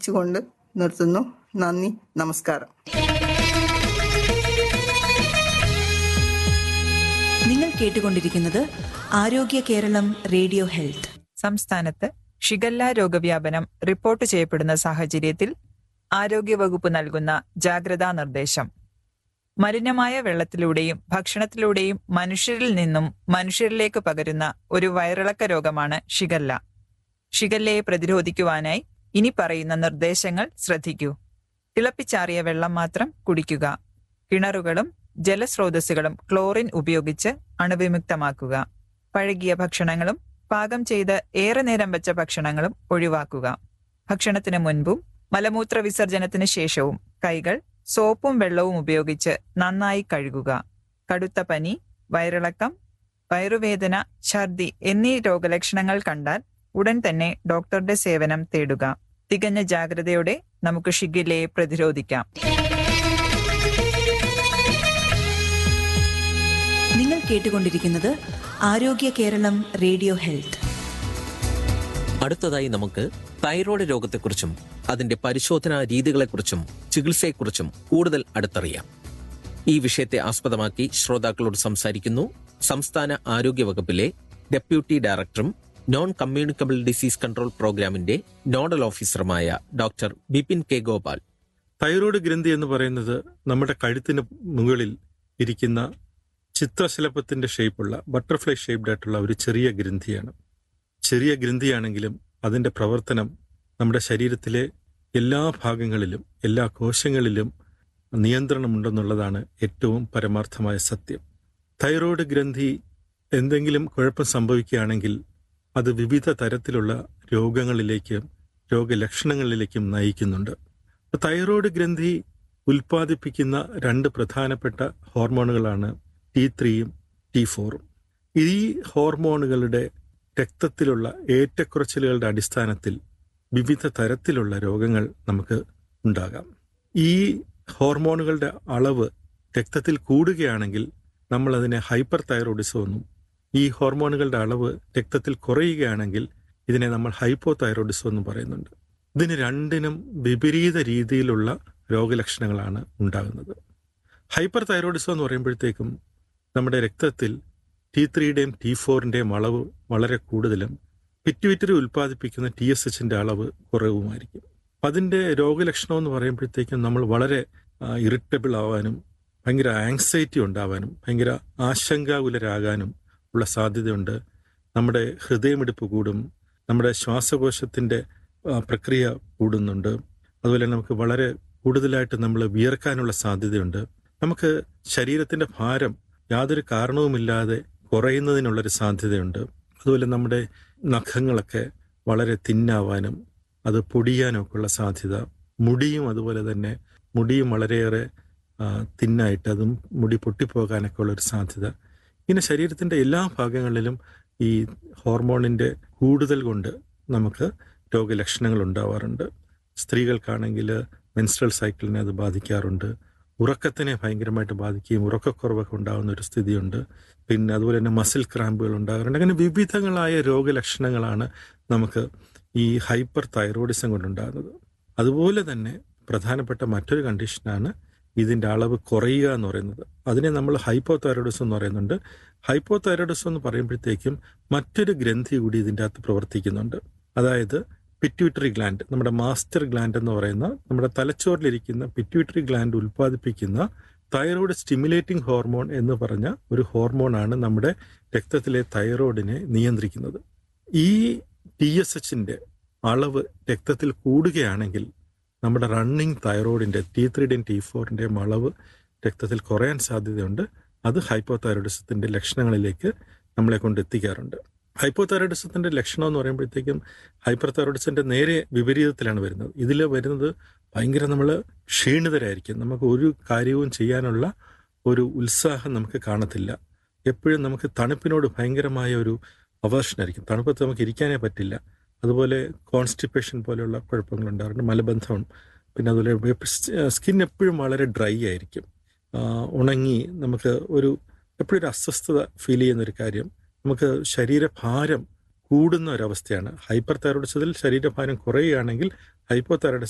അറിയിച്ചുകൊണ്ട് നിർത്തുന്നു നന്ദി നമസ്കാരം നിങ്ങൾ കേട്ടുകൊണ്ടിരിക്കുന്നത് ആരോഗ്യ കേരളം റേഡിയോ ഹെൽത്ത് സംസ്ഥാനത്ത് ഷിഗല്ല രോഗവ്യാപനം റിപ്പോർട്ട് ചെയ്യപ്പെടുന്ന സാഹചര്യത്തിൽ ആരോഗ്യവകുപ്പ് നൽകുന്ന ജാഗ്രതാ നിർദ്ദേശം മലിനമായ വെള്ളത്തിലൂടെയും ഭക്ഷണത്തിലൂടെയും മനുഷ്യരിൽ നിന്നും മനുഷ്യരിലേക്ക് പകരുന്ന ഒരു വയറിളക്ക രോഗമാണ് ഷിഗല്ല ഷിഗല്ലയെ പ്രതിരോധിക്കുവാനായി ഇനി പറയുന്ന നിർദ്ദേശങ്ങൾ ശ്രദ്ധിക്കൂ തിളപ്പിച്ചാറിയ വെള്ളം മാത്രം കുടിക്കുക കിണറുകളും ജലസ്രോതസ്സുകളും ക്ലോറിൻ ഉപയോഗിച്ച് അണുവിമുക്തമാക്കുക പഴകിയ ഭക്ഷണങ്ങളും പാകം ചെയ്ത് ഏറെ നേരം വെച്ച ഭക്ഷണങ്ങളും ഒഴിവാക്കുക ഭക്ഷണത്തിന് മുൻപും മലമൂത്ര വിസർജനത്തിന് ശേഷവും കൈകൾ സോപ്പും വെള്ളവും ഉപയോഗിച്ച് നന്നായി കഴുകുക കടുത്ത പനി വയറിളക്കം വയറുവേദന ഛർദി എന്നീ രോഗലക്ഷണങ്ങൾ കണ്ടാൽ ഉടൻ തന്നെ ഡോക്ടറുടെ സേവനം തേടുക തികഞ്ഞ ജാഗ്രതയോടെ നമുക്ക് ഷിഗില്ലയെ പ്രതിരോധിക്കാം നിങ്ങൾ കേട്ടുകൊണ്ടിരിക്കുന്നത് ആരോഗ്യ കേരളം റേഡിയോ ഹെൽത്ത് അടുത്തതായി നമുക്ക് തൈറോയ്ഡ് രോഗത്തെക്കുറിച്ചും അതിന്റെ പരിശോധനാ രീതികളെക്കുറിച്ചും ചികിത്സയെക്കുറിച്ചും കൂടുതൽ അടുത്തറിയാം ഈ വിഷയത്തെ ആസ്പദമാക്കി ശ്രോതാക്കളോട് സംസാരിക്കുന്നു സംസ്ഥാന ആരോഗ്യ വകുപ്പിലെ ഡെപ്യൂട്ടി ഡയറക്ടറും നോൺ കമ്മ്യൂണിക്കബിൾ ഡിസീസ് കൺട്രോൾ പ്രോഗ്രാമിന്റെ നോഡൽ ഓഫീസറുമായ doctor Bipin K Gopal thyroid ഗ്രന്ഥി എന്ന് പറയുന്നത് നമ്മുടെ കഴുത്തിന് മുകളിൽ ഇരിക്കുന്ന ചിത്രശലഭത്തിന്റെ ഷേപ്പുള്ള ബട്ടർഫ്ലൈ ഷേപ്ഡ് ആയിട്ടുള്ള ഒരു ചെറിയ ഗ്രന്ഥിയാണ് ചെറിയ ഗ്രന്ഥിയാണെങ്കിലും അതിന്റെ പ്രവർത്തനം നമ്മുടെ ശരീരത്തിലെ എല്ലാ ഭാഗങ്ങളിലും എല്ലാ കോശങ്ങളിലും നിയന്ത്രണമുണ്ടെന്നുള്ളതാണ് ഏറ്റവും പരമാർത്ഥമായ സത്യം തൈറോയ്ഡ് ഗ്രന്ഥി എന്തെങ്കിലും കുഴപ്പം സംഭവിക്കുകയാണെങ്കിൽ അത് വിവിധ തരത്തിലുള്ള രോഗങ്ങളിലേക്കും രോഗലക്ഷണങ്ങളിലേക്കും നയിക്കുന്നുണ്ട് തൈറോയ്ഡ് ഗ്രന്ഥി ഉൽപ്പാദിപ്പിക്കുന്ന രണ്ട് പ്രധാനപ്പെട്ട ഹോർമോണുകളാണ് ടി ത്രീയും ടി ഫോറും ഈ ഹോർമോണുകളുടെ രക്തത്തിലുള്ള ഏറ്റക്കുറച്ചിലുകളുടെ അടിസ്ഥാനത്തിൽ വിവിധ തരത്തിലുള്ള രോഗങ്ങൾ നമുക്ക് ഉണ്ടാകാം ഈ ഹോർമോണുകളുടെ അളവ് രക്തത്തിൽ കൂടുകയാണെങ്കിൽ നമ്മൾ അതിനെ ഹൈപ്പർ തൈറോയിഡിസം എന്നും ഈ ഹോർമോണുകളുടെ അളവ് രക്തത്തിൽ കുറയുകയാണെങ്കിൽ ഇതിനെ നമ്മൾ ഹൈപ്പോ തൈറോയിഡിസം എന്നും പറയുന്നുണ്ട് ഇതിന് രണ്ടിനും വിപരീത രീതിയിലുള്ള രോഗലക്ഷണങ്ങളാണ് ഉണ്ടാകുന്നത് ഹൈപ്പർ തൈറോയിഡിസം എന്ന് പറയുമ്പോഴത്തേക്കും നമ്മുടെ രക്തത്തിൽ ടി ത്രീയുടെയും ടി ഫോറിന്റെയും അളവ് വളരെ കൂടുതലും പിറ്റ്യൂറ്ററി ഉൽപ്പാദിപ്പിക്കുന്ന ടി എസ് എച്ചിന്റെ അളവ് കുറവുമായിരിക്കും അപ്പം അതിന്റെ രോഗലക്ഷണം എന്ന് പറയുമ്പോഴത്തേക്കും നമ്മൾ വളരെ ഇറിറ്റബിൾ ആവാനും ഭയങ്കര ആങ്സൈറ്റി ഉണ്ടാവാനും ഭയങ്കര ആശങ്കാകുലരാകാനും ഉള്ള സാധ്യതയുണ്ട് നമ്മുടെ ഹൃദയമിടിപ്പ് കൂടും നമ്മുടെ ശ്വാസകോശത്തിന്റെ ആ, പ്രക്രിയ കൂടുന്നുണ്ട് അതുപോലെ നമുക്ക് വളരെ കൂടുതലായിട്ട് നമ്മൾ വിയർക്കാനുള്ള സാധ്യതയുണ്ട് നമുക്ക് ശരീരത്തിന്റെ ഭാരം യാതൊരു കാരണവുമില്ലാതെ കുറയുന്നതിനുള്ളൊരു സാധ്യതയുണ്ട് അതുപോലെ നമ്മുടെ നഖങ്ങളൊക്കെ വളരെ തിന്നാവാനും അത് പൊടിയാനൊക്കെ ഉള്ള സാധ്യത മുടിയും അതുപോലെ തന്നെ മുടിയും വളരെയേറെ ആ, തിന്നായിട്ട് അതും മുടി പൊട്ടിപ്പോകാനൊക്കെ ഉള്ളൊരു സാധ്യത ഇങ്ങനെ ശരീരത്തിന്റെ എല്ലാ ഭാഗങ്ങളിലും ഈ ഹോർമോണിന്റെ കൂടുതൽ കൊണ്ട് നമുക്ക് രോഗലക്ഷണങ്ങൾ ഉണ്ടാവാറുണ്ട് സ്ത്രീകൾക്കാണെങ്കിൽ മെൻസ്ട്രൽ സൈക്കിളിനെ അത് ബാധിക്കാറുണ്ട് ഉറക്കത്തിനെ ഭയങ്കരമായിട്ട് ബാധിക്കുകയും ഉറക്കക്കുറവൊക്കെ ഉണ്ടാകുന്ന ഒരു സ്ഥിതിയുണ്ട് പിന്നെ അതുപോലെ തന്നെ മസിൽ ക്രാമ്പുകൾ ഉണ്ടാകാറുണ്ട് അങ്ങനെ വിവിധങ്ങളായ രോഗലക്ഷണങ്ങളാണ് നമുക്ക് ഈ ഹൈപ്പർ തൈറോയിഡിസം കൊണ്ടുണ്ടാകുന്നത് അതുപോലെ തന്നെ പ്രധാനപ്പെട്ട മറ്റൊരു കണ്ടീഷനാണ് ഇതിന്റെ അളവ് കുറയുക എന്ന് പറയുന്നത് അതിനെ നമ്മൾ ഹൈപ്പോ തൈറോയിഡിസം എന്ന് പറയുന്നുണ്ട് ഹൈപ്പോ തൈറോയിഡിസം എന്ന് പറയുമ്പോഴത്തേക്കും മറ്റൊരു ഗ്രന്ഥി കൂടി ഇതിൻ്റെ അകത്ത് പ്രവർത്തിക്കുന്നുണ്ട് അതായത് പിറ്റ്യൂട്ടറി ഗ്ലാൻഡ് നമ്മുടെ മാസ്റ്റർ ഗ്ലാൻഡ് എന്ന് പറയുന്ന നമ്മുടെ തലച്ചോറിലിരിക്കുന്ന പിറ്റ്യൂട്ടറി ഗ്ലാൻഡ് ഉൽപ്പാദിപ്പിക്കുന്ന തൈറോയ്ഡ് സ്റ്റിമുലേറ്റിംഗ് ഹോർമോൺ എന്ന് പറഞ്ഞ ഒരു ഹോർമോണാണ് നമ്മുടെ രക്തത്തിലെ തൈറോയിഡിനെ നിയന്ത്രിക്കുന്നത് ഈ ടി എസ് എച്ചിന്റെ അളവ് രക്തത്തിൽ കൂടുകയാണെങ്കിൽ നമ്മുടെ റണ്ണിങ് തൈറോയിഡിന്റെ ടി ത്രീയുടെയും ടി ഫോറിന്റെയും അളവ് രക്തത്തിൽ കുറയാൻ സാധ്യതയുണ്ട് അത് ഹൈപ്പോ തൈറോയിഡിസത്തിന്റെ ലക്ഷണങ്ങളിലേക്ക് നമ്മളെ കൊണ്ട് എത്തിക്കാറുണ്ട് ഹൈപ്പോ തൈറോയിഡിസത്തിന്റെ ലക്ഷണം എന്ന് പറയുമ്പോഴത്തേക്കും ഹൈപ്പർ തൈറോയിഡിസത്തിന്റെ നേരെ വിപരീതത്തിലാണ് വരുന്നത് ഇതിൽ വരുന്നത് ഭയങ്കര നമ്മൾ ക്ഷീണിതരായിരിക്കും നമുക്ക് ഒരു കാര്യവും ചെയ്യാനുള്ള ഒരു ഉത്സാഹം നമുക്ക് കാണത്തില്ല എപ്പോഴും നമുക്ക് തണുപ്പിനോട് ഭയങ്കരമായ ഒരു അവേർഷനായിരിക്കും തണുപ്പത്ത് നമുക്ക് ഇരിക്കാനേ പറ്റില്ല അതുപോലെ കോൺസ്റ്റിപ്പേഷൻ പോലെയുള്ള കുഴപ്പങ്ങൾ ഉണ്ടാകാറുണ്ട് മലബന്ധം പിന്നെ അതുപോലെ സ്കിൻ എപ്പോഴും വളരെ ഡ്രൈ ആയിരിക്കും ആ, ഉണങ്ങി നമുക്ക് ഒരു എപ്പോഴും ഒരു അസ്വസ്ഥത ഫീൽ ചെയ്യുന്ന ഒരു കാര്യം നമുക്ക് ശരീരഭാരം കൂടുന്ന ഒരവസ്ഥയാണ് ഹൈപ്പർ തൈറോയിഡിസത്തിൽ ശരീരഭാരം കുറയുകയാണെങ്കിൽ ഹൈപ്പോ തൈറോയിഡിസം